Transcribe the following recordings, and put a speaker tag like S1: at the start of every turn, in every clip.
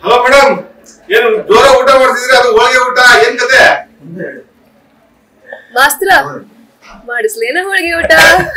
S1: Hello madam ಏನು ಜೋರ ಊಟ ಮಾಡ್ತಿದ್ರಿ ಅದು ಹೋಳಿಗೆ ಊಟ ಏನ್ ಕತೆ
S2: ಮಾಸ್ತ್ರ ಮಾಡಿಸ್ಲೇನ ಹೋಳಿಗೆ ಊಟ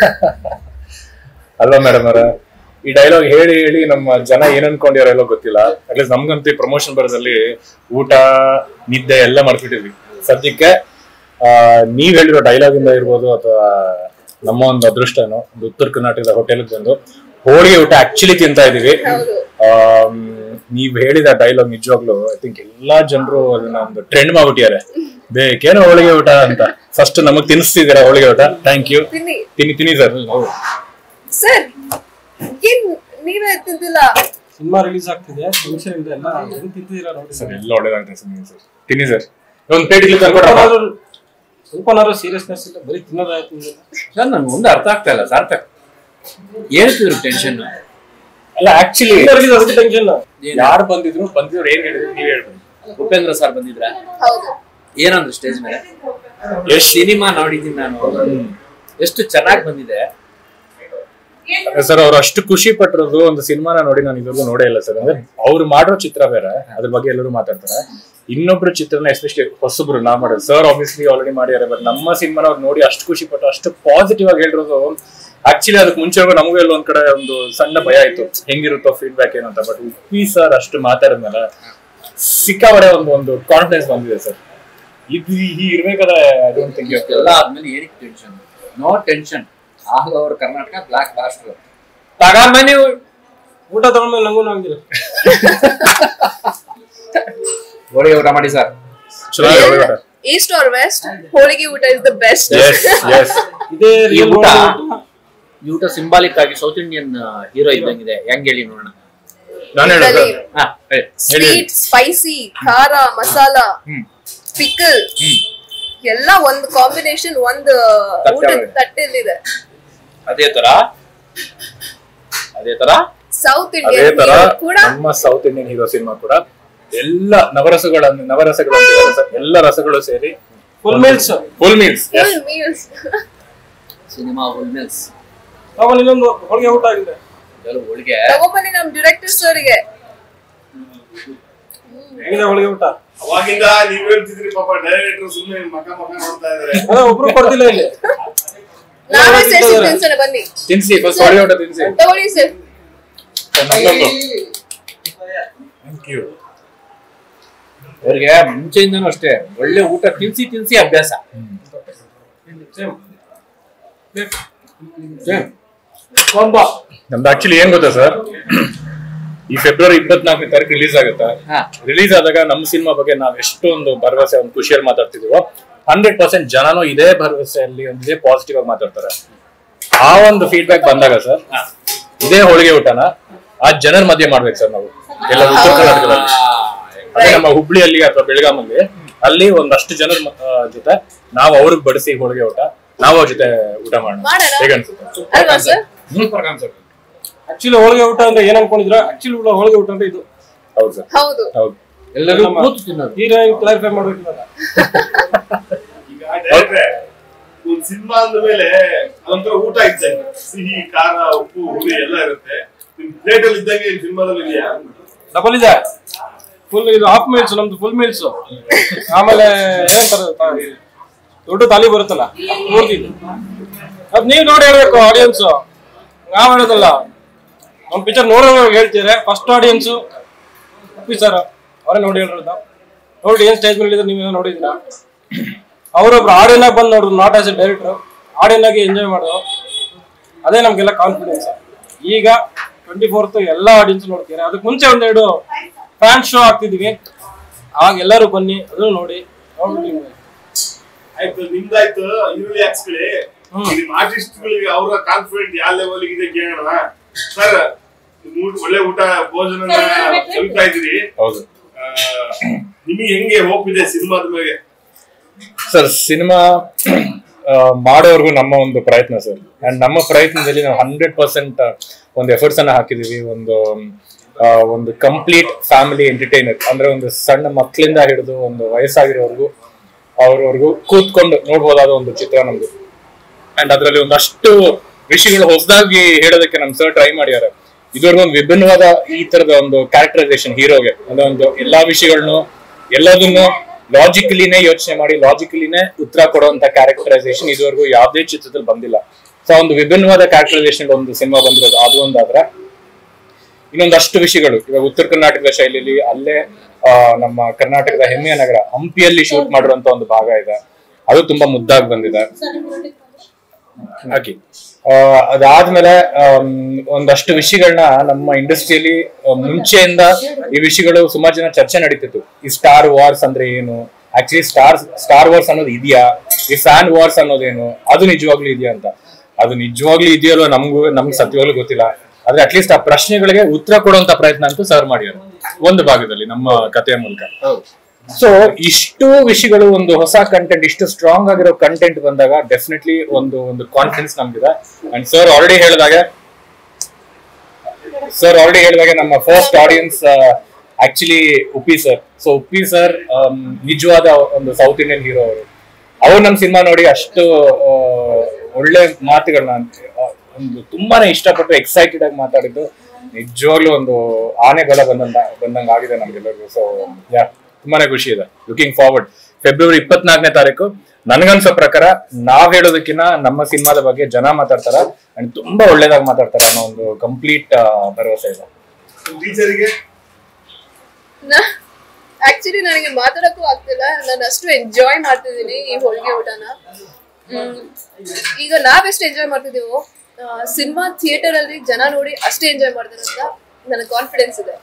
S3: ಅಲ್ವಾ ಮೇಡಮ್ ಅವರ ಈ ಡೈಲಾಗ್ ಹೇಳಿ ಹೇಳಿ ನಮ್ಮ ಜನ ಏನ್ ಅನ್ಕೊಂಡಿರೋ ಗೊತ್ತಿಲ್ಲ ಅಟ್ಲೀಸ್ಟ್ ನಮ್ಗಂತೂ ಈ ಪ್ರಮೋಷನ್ ಬರೋದಲ್ಲಿ ಊಟ ನಿದ್ದೆ ಎಲ್ಲ ಮಾಡ್ಬಿಟ್ಟಿದ್ವಿ ಸದ್ಯಕ್ಕೆ ಆ, ನೀವ್ ಹೇಳಿರೋ ಡೈಲಾಗ್ ಇಂದ ಇರ್ಬೋದು ಅಥವಾ ನಮ್ಮ ಒಂದು ಅದೃಷ್ಟನೋ ಒಂದು ಉತ್ತರ ಕರ್ನಾಟಕದ ಹೋಟೆಲ್ ಬಂದು ಹೋಳಿಗೆ ಊಟ ಆಕ್ಚುಲಿ ತಿಂತಾ ಇದೀವಿ
S2: ಹೌದು
S3: ಆಮ್, ನೀವ್ ಹೇಳಿದ ಡೈಲಾಗ್ ನಿಜವಾಗ್ಲು ಐ ಥಿಂಕ್ ಎಲ್ಲಾ ಜನರು ಅದನ್ನ ಒಂದು ಟ್ರೆಂಡ್ ಮಾಡ್ಬಿಟ್ಟಿದ್ದಾರೆ ಬೇಕೇನೋ ಹೋಳಿಗೆ ಊಟ ಅಂತ ಫಸ್ಟ್ ನಮಗ್ ತಿನ್ನಿಸ್ತಿದ್ದೀರಾ ಹೋಳಿಗೆ ಊಟ ಥ್ಯಾಂಕ್ ಯು
S2: ತಿನ್ನಿ
S3: ತಿನ್ನಿ ತಿನ್ನಿ ಸರ್
S2: ಸರ್ ಏನ್ ನೀವೇ ತಿಂತಿಲ್ಲ
S4: ಸಿನಿಮಾ ರಿಲೀಸ್ ಆಗ್ತಿದೆ ಟೆನ್ಷನ್ ಇದೆ ಎಲ್ಲ ಹೆಂಗ್ ತಿಂತಿದ್ದೀರಾ ನೋಡಿ
S3: ಸರ್ ಎಲ್ಲ ಒಳ್ಳೇದಾಗುತ್ತೆ ಸರ್ ನೀವು ಸರ್ ತಿನ್ನಿ ಸರ್ ಒಂದು ಪ್ಲೇಟ್ ಇಲ್ಲಿ ತಂದ್ಕೊಡ್ರಪ್ಪ
S4: ಸ್ವಲ್ಪನಾದ್ರೂ ಸ್ವಲ್ಪನಾದ್ರೂ ಸೀರಿಯಸ್ನೆಸ್ ಇಲ್ಲ ಬರೀ ತಿನ್ನೋದಾಯ್ತು ನಿಮ್ಗೆ.
S5: ಸರ್ ನನ್ಗೆ ಒಂದು ಅರ್ಥ ಆಗ್ತಾ ಇಲ್ಲ ಸಾರ್ಥಕ್ ಏನಕ್ಕೆ ಟೆನ್ಷನ್
S3: ಅಲ್ಲ ಆಕ್ಚುಲಿ
S4: ಸಿನಿಮಾ ರಿಲೀಸ್ ಅದಕ್ಕೆ ಟೆನ್ಷನ್
S3: ಯಾರು ಬಂದಿದ್ರು ಬಂದಿದ್ರು ಏನ್ ಹೇಳಿದ್ರು ನೀವ್ ಹೇಳ್ಬೋದು
S5: ಉಪೇಂದ್ರ ಸರ್ ಬಂದಿದ್ರ
S2: ಹೌದು
S5: ಏನಂದ್ರು ಸ್ಟೇಜ್ ಮೇಲೆ
S3: ಎಷ್ಟು
S5: ಸಿನಿಮಾ ನೋಡಿದ್ದೀನಿ ನಾನು ಎಷ್ಟು ಚೆನ್ನಾಗಿ ಬಂದಿದೆ
S3: ಸರ್ ಅವ್ರು ಅಷ್ಟು ಖುಷಿ ಪಟ್ಟಿರೋದು ಒಂದು ಸಿನಿಮಾನ ನೋಡಿ ನಾನು ಇದುವರೆಗೂ ನೋಡೇ ಇಲ್ಲ ಸರ್ ಅಂದ್ರೆ ಅವ್ರು ಮಾಡೋ ಚಿತ್ರ ಬೇರೆ ಅದ್ರ ಬಗ್ಗೆ ಎಲ್ಲರೂ ಮಾತಾಡ್ತಾರೆ ಇನ್ನೊಬ್ರು ಚಿತ್ರನ ಎಸ್ಪೆಷಲಿ ಹೊಸಬ್ರು ನಾ ಮಾಡೋದು ಸರ್ ಆಬ್ವಿಯಸ್ಲಿ ಆಲ್ರೆಡಿ ಮಾಡಿದ್ದಾರೆ ಬಟ್ ನಮ್ಮ ಸಿನಿಮಾನ ಅವ್ರು ನೋಡಿ ಅಷ್ಟು ಖುಷಿ ಪಟ್ಟು ಅಷ್ಟು ಪಾಸಿಟಿವ್ ಆಗಿ ಹೇಳಿರೋದು ಆಕ್ಚುಲಿ ಅದಕ್ಕೆ ಮುಂಚೆ ನಮಗೂ ಎಲ್ಲ ಒಂದ್ ಕಡೆ ಒಂದು ಸಣ್ಣ ಭಯ ಇತ್ತು ಹೆಂಗಿರುತ್ತೋ ಫೀಡ್ಬ್ಯಾಕ್ ಏನು ಅಂತ ಬಟ್ ಉಪ್ಪಿ ಸರ್ ಅಷ್ಟು ಮಾತಾಡಿದ್ಮೇಲೆ ಸಿಕ್ಕಾಬಡೆ ಒಂದು ಒಂದು ಕಾನ್ಫಿಡೆನ್ಸ್ ಬಂದಿದೆ ಸರ್ ಇದು ಈ ಇರ್ಬೇಕಾದ್ರೆ ಐ ಡೋಂಟ್ ಥಿಂಕ್
S5: ಎಲ್ಲ ಆದ್ಮೇಲೆ ಏನಕ್ಕೆ tension no tension all over Karnataka blockbuster ತಗೊಂಬ ನೀವು
S4: ಊಟ ತಗೊಂಡ್ಮೇಲೆ ನಂಗೂ ಹಂಗಿಲ್ಲ
S5: ಹೋಳಿಗೆ ಊಟ ಮಾಡಿ ಸರ್
S3: ಚೆನ್ನಾಗಿ
S2: ಈಸ್ಟ್ ಆರ್ ವೆಸ್ಟ್ ಹೋಳಿಗೆ ಊಟ is the best
S3: yes yes
S4: ಇದೇ
S5: ಈ
S4: ರಿಯಲ್
S5: ಊಟ ಈ ಊಟ ಸಿಂಬಾಲಿಕ್ ಆಗಿ ಸೌತ್ ಇಂಡಿಯನ್ ಹೀರೋ ಇದ್ದಂಗಿದೆ ಹೆಂಗ್ ಹೇಳಿ ನೋಡೋಣ
S3: ನಾನು ಹೇಳೋದು
S2: ಇದ್ರಲ್ಲಿ
S5: ಹಾ ಹೇಳಿ.
S2: ಸ್ವೀಟ್ ಸ್ಪೈಸಿ ಖಾರ ಮಸಾಲ
S5: ಹ್ಮ್.
S2: ಪಿಕಲ್
S5: ಹ್ಮ್.
S2: ಎಲ್ಲ ಒಂದು ಕಾಂಬಿನೇಷನ್ ಒಂದು
S5: ತಟ್ಟೆ
S2: ಊಟದ
S5: ಒಳಗೆ.
S2: ತಟ್ಟೆಲಿದೆ
S5: ಅದೇ ತರ ಅದೇ ತರ
S2: ಸೌತ್
S3: ಅದೇ
S2: ಇಂಡಿಯನ್
S3: ತರ
S2: ಕೂಡ
S3: ನಮ್ಮ ಸೌತ್ ಇಂಡಿಯನ್ ಹೀರೋ ಸಿನಿಮಾ ಕೂಡ ಎಲ್ಲ ನವರಸಗಳನ್ನು ನವರಸಗಳು ಅಂತಿದ್ದಾರೆ ಸರ್. ಎಲ್ಲ ರಸಗಳು ಸೇರಿ
S4: full meals
S3: full meals
S2: full meals.
S5: Cinema full meals
S4: ಆಮೇಲೆ ಇನ್ನೊಂದು ಹೋಳಿಗೆ ಊಟ ಆಗಿದೆ
S5: ಕೆಲವು ಹೋಳಿಗೆ
S2: ತಗೊಂಬನ್ನಿ ನಮ್ ಡೈರೆಕ್ಟರ್ ಸರ್ಗೆ
S4: ಹೇಗಿದೆ ಹೋಳಿಗೆ ಊಟ
S1: ಅವಾಗಿಂದ ನೀವ್ ಹೇಳ್ತಿದ್ರಿ ಪಾಪ ಡೈರೆಕ್ಟರ್ ಸುಮ್ಮನೆ ಮಕ ಮಕ ನೋಡ್ತಾ ಇದಾರೆ
S4: ಅದೇ ಒಬ್ರು ಕೊಡ್ತಿಲ್ಲ ಇಲ್ಲಿ
S2: ನಾವೇ ಸೇರ್ಸಿ ತಿನ್ಸೋಣ ಬನ್ನಿ
S3: ತಿನ್ಸಿ ಫಸ್ಟ್ ಹೊಳೆ ಊಟ ತಿನ್ಸಿ
S2: ತಗೊಳ್ಳಿ ಸರ್
S3: ಥ್ಯಾಂಕ್ ಯು
S5: ಅವ್ರಿಗೆ ಮುಂಚೆಯಿಂದನೂ ಅಷ್ಟೇ ಒಳ್ಳೆ ಊಟ ತಿನ್ಸಿ ತಿನ್ಸಿ ಅಭ್ಯಾಸ
S4: Same.
S5: ಕೊಂಬ
S3: ನಮ್ದು ಆಕ್ಚುಲಿ ಏನ್ ಗೊತ್ತಾ ಸರ್ ಈ ಫೆಬ್ರವರಿ ಇಪ್ಪತ್ನಾಲ್ಕನೇ ತಾರೀಕು ರಿಲೀಸ್ ಆಗುತ್ತಾ
S5: ಹಾ.
S3: ರಿಲೀಸ್ ಆದಾಗ ನಮ್ಮ ಸಿನಿಮಾ ಬಗ್ಗೆ ನಾವ್ ಎಷ್ಟೊಂದು ಭರವಸೆ ಒಂದು ಖುಷಿಯಲ್ಲಿ ಮಾತಾಡ್ತಿದೀವೋ ಹಂಡ್ರೆಡ್ ಪರ್ಸೆಂಟ್ ಜನನು ಇದೇ ಭರವಸೆಯಲ್ಲಿ ಒಂದು ಇದೇ ಪಾಸಿಟಿವ್ ಆಗಿ ಮಾತಾಡ್ತಾರೆ ಆ ಒಂದು ಫೀಡ್ಬ್ಯಾಕ್ ಬಂದಾಗ ಸರ್ ಇದೇ ಹೋಳಿಗೆ ಊಟನ ಆ ಜನರ ಮಧ್ಯೆ ಮಾಡ್ಬೇಕು ಸರ್ ನಾವು ಎಲ್ಲ ಉತ್ತರ ಕರ್ನಾಟಕದಲ್ಲಿ ಅದೇ ನಮ್ಮ ಹುಬ್ಳಿಯಲ್ಲಿ ಅಥವಾ ಬೆಳಗಾಮಲ್ಲಿ ಅಲ್ಲಿ ಒಂದಷ್ಟು ಜನರ ಮ- ಆ, ಜೊತೆ ನಾವು ಅವ್ರಿಗೆ ಬಡಿಸಿ ಹೋಳಿಗೆ ಊಟ ನಾವು ಅವ್ರ ಜೊತೆ ಊಟ ಮಾಡೋಣ
S2: ಮಾಡೋಣ.
S3: ಹೇಗನ್ಸುತ್ತೆ
S2: ಅಲ್ವಾ ಸರ್
S5: ಸೂಪರ್ ಕಾನ್ಸೆಪ್ಟ್
S4: ಆಕ್ಚುಲಿ ಹೋಳಿಗೆ ಊಟ ಅಂದ್ರೆ ಏನ್ ಅನ್ಕೊಂಡಿದ್ರ ಆಕ್ಚುಲಿ ಹೋಳಿಗೆ ಊಟ ಅಂದ್ರೆ ಇದು
S3: ಹೌದು ಸರ್
S2: ಹೌದು
S3: ಹೌದು
S5: ಎಲ್ಲರೂ ಕೂತು ತಿನ್ನೋದು
S4: ಹೀರೋಯಿನ್ ಕ್ಲಾರಿಫೈ ಮಾಡ್ಬೇಕು ಇವಾಗ.
S1: ಈಗ ಡೈರೆಕ್ಟ್ರೆ ಒಂದ್ ಸಿನಿಮಾ ಅಂದ ಮೇಲೆ ಅದೊಂಥರ ಊಟ ಇದ್ದಂಗೆ ಸಿಹಿ ಖಾರ ಉಪ್ಪು ಹುಳಿ ಎಲ್ಲ ಇರುತ್ತೆ ನಿಮ್ ಪ್ಲೇಟ್ ಅಲ್ಲಿ ಇದ್ದಂಗೆ ಈ ಸಿನಿಮಾದಲ್ಲಿ ಇದೆಯಾ
S4: ಡಬಲ್ ಇದೆ ಫುಲ್ ಇದು ಹಾಫ್ ಮೀಲ್ಸ್ ನಮ್ದು ಫುಲ್ ಮೀಲ್ಸ್ ಆಮೇಲೆ ಏನಂತಾರೆ ತಾ- ದೊಡ್ಡ ತಾಲಿ ಬರುತ್ತಲ್ಲ ಪೂರ್ತಿ ಅದ್ ನೀವ್ ನೋಡಿ ಹೇಳ್ಬೇಕು ಆಡಿಯನ್ಸ್ ನಾವ್ ಹೇಳೋದಲ್ಲ ನಮ್ ಪಿಕ್ಚರ್ ನೋಡೋರು ಹೇಳ್ತೀರಾ ಫಸ್ಟ್ ಆಡಿಯನ್ಸ್ ಸರ್ ಅವರೇ ನೋಡಿ ಹೇಳಿರೋದು ನೋಡಿ ಏನ್ ಸ್ಟೇಜ್ ಮೇಲೆ ಇದ್ರೆ ನೀವೇನೋ ನೋಡಿದ್ದೀರಾ ಅವರೊಬ್ರು ಆಡಿಯನ್ ಆಗಿ ಬಂದು ನೋಡ್ರು not as a director audience ಆಗಿ ಎಂಜಾಯ್ ಮಾಡೋದು ಅದೇ ನಮ್ಗೆಲ್ಲ ಕಾನ್ಫಿಡೆನ್ಸ್ ಈಗ ಟ್ವೆಂಟಿ ಫೋರ್ತ್ ಎಲ್ಲ ಆಡಿಯನ್ಸ್ ನೋಡ್ತೀರಾ ಅದಕ್ಕೆ ಮುಂಚೆ ಒಂದೆರಡು ಫ್ಯಾನ್ ಶೋ ಆಗ್ತಿದೀವಿ ಆಗ ಎಲ್ಲರೂ ಬನ್ನಿ ಅದನ್ನು ನೋಡಿ ನೋಡ್ಬಿಟ್ಟು ನಿಮ್ಗೆ
S1: ಆಯ್ತು ನಿಮ್ದಾಯ್ತು ಈರುಳ್ಳಿ ಹಾಕ್ಸ್ಕೊಳ್ಳಿ ನಿಮ್ ಆರ್ಟಿಸ್ಟ್ ಗಳಿಗೆ ಅವರ ಕಾನ್ಫಿಡೆಂಟ್ ಯಾವ ಲೆವೆಲ್ ಇದೆ ಕೇಳೋಣ ಸರ್ ಒಳ್ಳೆ ಊಟ ಭೋಜನ ಕಲಿತಾ ಇದೀರಿ
S3: ಹೌದು
S1: ಆ, ನಿಮಗೆ ಹೆಂಗೆ ಹೋಪ್ ಇದೆ ಸಿನಿಮಾದ ಮೇಲೆ
S3: ಸರ್ ಸಿನಿಮಾ ಮಾಡೋರ್ಗು ನಮ್ಮ ಒಂದು ಪ್ರಯತ್ನ ಸರ್ ಅಂಡ್ ನಮ್ಮ ಪ್ರಯತ್ನದಲ್ಲಿ ನಾವು ಹಂಡ್ರೆಡ್ ಪರ್ಸೆಂಟ್ ಒಂದು ಎಫರ್ಟ್ಸ್ ಅನ್ನ ಹಾಕಿದೀವಿ ಒಂದು ಆ, ಒಂದು ಕಂಪ್ಲೀಟ್ ಫ್ಯಾಮಿಲಿ ಎಂಟರ್ಟೈನರ್ ಅಂದ್ರೆ ಒಂದು ಸಣ್ಣ ಮಕ್ಕಳಿಂದ ಹಿಡಿದು ಒಂದು ವಯಸ್ಸಾಗಿರೋರ್ಗು ಅವ್ರವರೆಗೂ ಕೂತ್ಕೊಂಡು ನೋಡ್ಬೋದಾದ ಒಂದು ಚಿತ್ರ ನಮ್ದು ಅಂಡ್ ಅದರಲ್ಲಿ ಒಂದಷ್ಟು ವಿಷಯಗಳು ಹೊಸದಾಗಿ ಹೇಳೋದಕ್ಕೆ ನಮ್ ಸರ್ ಟ್ರೈ ಮಾಡ್ಯಾರ ಇದುವರೆಗೂ ಒಂದು ವಿಭಿನ್ನವಾದ ಈ ತರದ ಒಂದು ಕ್ಯಾರೆಕ್ಟರೈಸೇಷನ್ ಹೀರೋಗೆ ಅಂದ್ರೆ ಒಂದು ಎಲ್ಲಾ ವಿಷಯಗಳನ್ನು ಎಲ್ಲದನ್ನು ಲಾಜಿಕಲಿನೇ ಯೋಚನೆ ಮಾಡಿ ಲಾಜಿಕಲಿನೇ ಉತ್ತರ ಕೊಡುವಂತ ಕ್ಯಾರೆಕ್ಟರೈಸೇಷನ್ ಇದುವರೆಗೂ ಯಾವುದೇ ಚಿತ್ರದಲ್ಲಿ ಬಂದಿಲ್ಲ ಸೊ ಒಂದು ವಿಭಿನ್ನವಾದ ಕ್ಯಾರೆಕ್ಟರೈಸೇಷನ್ ಒಂದು ಸಿನಿಮಾ ಬಂದಿರೋದು ಅದು ಒಂದಾದ್ರೆ ಇನ್ನೊಂದಷ್ಟು ವಿಷಯಗಳು ಇವಾಗ ಉತ್ತರ ಕರ್ನಾಟಕದ ಶೈಲಿಯಲ್ಲಿ ಅಲ್ಲೇ ಆ, ನಮ್ಮ ಕರ್ನಾಟಕದ ಹೆಮ್ಮೆಯ ನಗರ ಹಂಪಿಯಲ್ಲಿ ಶೂಟ್ ಮಾಡಿರುವಂತ ಒಂದು ಭಾಗ ಇದೆ ಅದು ತುಂಬಾ ಮುದ್ದಾಗಿ ಬಂದಿದೆ ಹಾಕಿ ಆ, ಅದಾದ್ಮೇಲೆ ಆಮ್, ಒಂದಷ್ಟು ವಿಷಯಗಳನ್ನ ನಮ್ಮ ಇಂಡಸ್ಟ್ರಿಯಲ್ಲಿ ಮುಂಚೆಯಿಂದ ಈ ವಿಷಯಗಳು ಸುಮಾರು ಜನ ಚರ್ಚೆ ನಡೀತಿತ್ತು ಈ ಸ್ಟಾರ್ ವಾರ್ಸ್ ಅಂದ್ರೆ ಏನು ಆಕ್ಚುಲಿ ಸ್ಟಾರ್ ಸ್ಟಾರ್ ವಾರ್ಸ್ ಅನ್ನೋದು ಇದೆಯಾ ಈ ಫ್ಯಾನ್ ವಾರ್ಸ್ ಅನ್ನೋದೇನು ಅದು ನಿಜವಾಗ್ಲೂ ಇದೆಯಾ ಅಂತ ಅದು ನಿಜವಾಗ್ಲೂ ಇದೆಯಲ್ಲೋ ನಮಗೂ ನಮ್ಗೆ ಸತ್ಯವಾಗ್ಲೂ ಗೊತ್ತಿಲ್ಲ ಆದ್ರೆ ಅಟ್ಲೀಸ್ಟ್ ಆ ಪ್ರಶ್ನೆಗಳಿಗೆ ಉತ್ತರ ಕೊಡುವಂತ ಪ್ರಯತ್ನ ಅಂತೂ ಸರ್ ಮಾಡಿದ್ದಾರೆ ಒಂದು ಭಾಗದಲ್ಲಿ ನಮ್ಮ ಕಥೆಯ ಮೂಲಕ ಸೊ ಇಷ್ಟು ವಿಷಯಗಳು ಒಂದು ಹೊಸ ಕಂಟೆಂಟ್ ಇಷ್ಟು ಸ್ಟ್ರಾಂಗ್ ಆಗಿರೋ ಕಂಟೆಂಟ್ ಬಂದಾಗ ಡೆಫಿನೆಟ್ಲಿ ಒಂದು ಒಂದು ಕಾನ್ಫಿಡೆನ್ಸ್ ನಮ್ಗಿದೆ ಅಂಡ್ ಸರ್ ಆಲ್ರೆಡಿ ಹೇಳಿದಾಗೆ ಸರ್ ಆಲ್ರೆಡಿ ಹೇಳಿದಾಗೆ ನಮ್ಮ first audience actually Uppi sir so Uppi sir ನಿಜವಾದ ಒಂದು ಸೌತ್ ಇಂಡಿಯನ್ ಹೀರೋ ಅವರು ಅವ್ರು ನಮ್ಮ ಸಿನಿಮಾ ನೋಡಿ ಅಷ್ಟು ಆ, ಒಳ್ಳೆ ಮಾತುಗಳನ್ನ ಆ, ಒಂದು ತುಂಬಾನೇ ಇಷ್ಟಪಟ್ಟು ಎಕ್ಸೈಟೆಡ್ ಆಗಿ ಮಾತಾಡಿದ್ದು ನಿಜವಾಗ್ಲೂ ಒಂದು ಆನೆ ಬಲ ಬಂದಂಗ ಬಂದಂಗ ಆಗಿದೆ ನಮ್ಗೆಲ್ಲರಿಗೂ ಸೊ ಯಾ ತುಂಬಾನೇ ಖುಷಿ ಇದೆ ಲುಕಿಂಗ್ ಫಾರ್ವರ್ಡ್ ಫೆಬ್ರವರಿ ಇಪ್ಪತ್ನಾಲ್ಕನೇ ತಾರೀಕು ನನ್ಗನ್ಸೋ ಪ್ರಕಾರ ನಾವ್ ಹೇಳೋದಕ್ಕಿಂತ ನಮ್ಮ ಸಿನಿಮಾದ ಬಗ್ಗೆ ಜನ ಮಾತಾಡ್ತಾರ ಅಂಡ್ ತುಂಬಾ ಒಳ್ಳೇದಾಗಿ ಮಾತಾಡ್ತಾರೆ ಅನ್ನೋ ಒಂದು ಕಂಪ್ಲೀಟ್ ಭರವಸೆ ಇದೆ
S1: ಟೀಚರಿಗೆ
S2: ಆಕ್ಚುಲಿ ನನಗೆ ಮಾತಾಡಕ್ಕೂ ಆಗ್ತಿಲ್ಲ ನಾನು ಅಷ್ಟು ಎಂಜಾಯ್ ಮಾಡ್ತಿದ್ದೀನಿ ಈ ಹೋಳಿಗೆ ಊಟನ ಹ್ಮ್. ಈಗ ನಾವೆಷ್ಟು ಎಂಜಾಯ್ ಮಾಡ್ತಿದ್ದೀವೋ ಸಿನಿಮಾ ಥಿಯೇಟರ್ ಅಲ್ಲಿ ಜನ ನೋಡಿ ಅಷ್ಟೇ ಎಂಜಾಯ್ ಮಾಡ್ತಾರೆ ಅಂತ ನನಗೆ ಕಾನ್ಫಿಡೆನ್ಸ್ ಇದೆ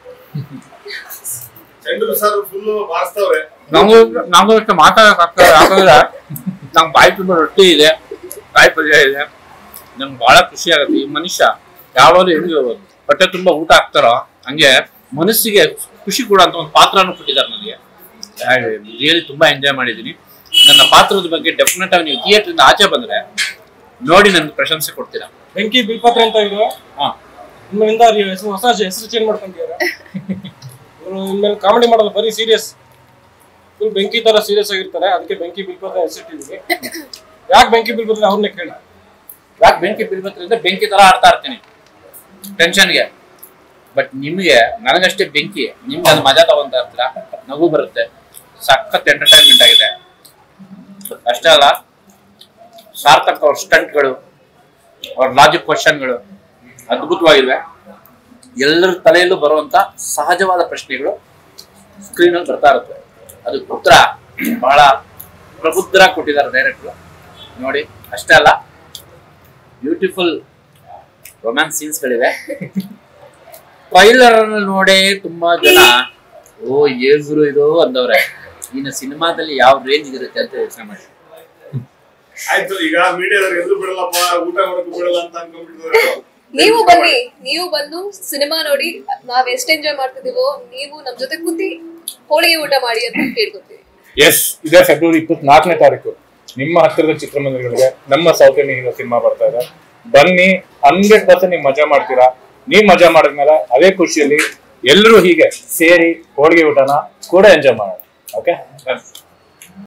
S1: ಚಂದ್ರು ಸರ್ ಫುಲ್ ಬಾರಿಸ್ತವ್ರೆ
S5: ನಂಗೂ ನಂಗೂ ಅಷ್ಟು ಮಾತಾಡಕ್ ಆಗ್ತದೆ ಯಾಕಂದ್ರೆ ನಂಗೆ ಬಾಯಿ ತುಂಬ ರೊಟ್ಟಿ ಇದೆ ಕಾಯಿ ಪಲ್ಯ ಇದೆ ನಂಗೆ ಬಹಳ ಖುಷಿ ಆಗುತ್ತೆ ಈ ಮನುಷ್ಯ ಯಾವಾಗಲೂ ಹೆಂಗೆ ಹೊಟ್ಟೆ ತುಂಬಾ ಊಟ ಹಾಕ್ತಾರೋ ಹಂಗೆ ಮನಸ್ಸಿಗೆ ಖುಷಿ ಕೊಡುವಂತ ಒಂದು ಪಾತ್ರನೂ ಕೊಟ್ಟಿದ್ದಾರೆ ನನಗೆ ರಿಯಲಿ ತುಂಬಾ ಎಂಜಾಯ್ ಮಾಡಿದ್ದೀನಿ ನನ್ನ ಪಾತ್ರದ ಬಗ್ಗೆ ಡೆಫಿನೆಟ್ ಆಗಿ ನೀವು ಥಿಯೇಟರ್ ಇಂದ ಆಚೆ ಬಂದ್ರೆ ನೋಡಿ ನನ್ಗೆ ಪ್ರಶಂಸೆ ಕೊಡ್ತೀರಾ
S4: ಬೆಂಕಿ ಬಿಲ್ಪತ್ರ ಅಂತ ಇದ್ರು
S5: ಹಾ
S4: ಇನ್ಮೇಲಿಂದ ಅವ್ರ ಹೆಸರು ಹೊಸ ಹೆಸರು ಚೇಂಜ್ ಮಾಡ್ಕೊಂತಿದ್ದಾರೆ ಇವರು ಇನ್ಮೇಲೆ ಕಾಮಿಡಿ ಮಾಡೋದು ಬರೀ ಸೀರಿಯಸ್ ಫುಲ್ ಬೆಂಕಿ ತರ ಸೀರಿಯಸ್ ಆಗಿರ್ತಾರೆ ಅದಕ್ಕೆ ಬೆಂಕಿ ಬಿಲ್ಪತ್ರ ಹೆಸರಿಟ್ಟಿದ್ವಿ ಯಾಕೆ ಬೆಂಕಿ ಬಿಲ್ಪತ್ರ ಅವ್ರನ್ನೇ ಕೇಳಿ
S5: ಯಾಕೆ ಬೆಂಕಿ ಬೀಳ್ಬೇಕು ಅಂದ್ರೆ ಬೆಂಕಿ ತರ ಆಡ್ತಾ ಇರ್ತೀನಿ ಟೆನ್ಷನ್ಗೆ ಬಟ್ ನಿಮಗೆ ನನಗಷ್ಟೇ ಬೆಂಕಿ ನಿಮ್ಗೆ ಅದು ಮಜಾ ತಗೊಂತ ಇರ್ತೀರ ನಗು ಬರುತ್ತೆ ಸಖತ್ ಎಂಟರ್ಟೈನ್ಮೆಂಟ್ ಆಗಿದೆ ಅಷ್ಟೇ ಅಲ್ಲ ಸಾರ್ಥಕ್ ಅವ್ರ ಸ್ಟಂಟ್ಗಳು ಅವ್ರ ಲಾಜಿಕ್ ಕ್ವಶನ್ಗಳು ಅದ್ಭುತವಾಗಿವೆ ಎಲ್ಲರ ತಲೆಯಲ್ಲೂ ಬರುವಂತ ಸಹಜವಾದ ಪ್ರಶ್ನೆಗಳು ಸ್ಕ್ರೀನಲ್ಲಿ ಬರ್ತಾ ಇರುತ್ತೆ ಅದು ಉತ್ತರ ಬಹಳ ಪ್ರಬುದ್ಧರ ಕೊಟ್ಟಿದ್ದಾರೆ ಡೈರೆಕ್ಟ್ರು ನೋಡಿ ಅಷ್ಟೇ ಅಲ್ಲ ಬ್ಯೂಟಿಫುಲ್ ರೊಮ್ಯಾನ್ಸ್ ಸೀನ್ಸ್ಗಳಿವೆ ಟ್ರೈಲರ್ ನೋಡೇ ತುಂಬಾ ಜನ ಓ ಏಗುರು ಇದು ಅಂದವ್ರೆ ಇನ್ನು ಸಿನಿಮಾದಲ್ಲಿ ಯಾವ ರೇಂಜ್ ಇರುತ್ತೆ ಅಂತ ಯೋಚನೆ ಮಾಡಿ
S1: ಆಯ್ತು ಈಗ ಮೀಡಿಯಾದವ್ರು ಎಲ್ಲೂ ಬಿಡಲ್ಲಪ್ಪ ಊಟ ಮಾಡಕ್ಕೂ ಬಿಡಲ್ಲ ಅಂತ ಅನ್ಕೊಂಡ್ಬಿಟ್ಟಿದ್ದಾರೆ
S2: ನೀವು ಬನ್ನಿ ನೀವು ಬಂದು ಸಿನಿಮಾ ನೋಡಿ ನಾವ್ ಎಷ್ಟು ಎಂಜಾಯ್ ಮಾಡ್ತಿದೀವೋ ನೀವು ನಮ್ ಜೊತೆ ಕೂತಿ ಹೋಳಿಗೆ ಊಟ ಮಾಡಿ ಅಂತ ಕೇಳ್ಕೊತೀವಿ
S3: ಎಸ್ ಇದೇ ಫೆಬ್ರವರಿ ಇಪ್ಪತ್ನಾಲ್ಕನೇ ತಾರೀಕು ನಿಮ್ಮ ಹತ್ತಿರದ ಚಿತ್ರಮಂದಿರಗಳಿಗೆ ನಮ್ಮ ಸೌತ್ ಇಂಡಿಯನ್ ಹೀರೋ ಸಿನಿಮಾ ಬರ್ತಾ ಇದೆ ಬನ್ನಿ ಹಂಡ್ರೆಡ್ ಪರ್ಸೆಂಟ್ ನೀವು ಮಜಾ ಮಾಡ್ತೀರಾ ನೀವ್ ಮಜಾ ಮಾಡಿದ್ಮೇಲೆ ಅದೇ ಖುಷಿಯಲ್ಲಿ ಎಲ್ಲರೂ ಹೀಗೆ ಸೇರಿ ಹೋಳಿಗೆ ಊಟನ ಕೂಡ ಎಂಜಾಯ್ ಮಾಡೋಣ ಓಕೆ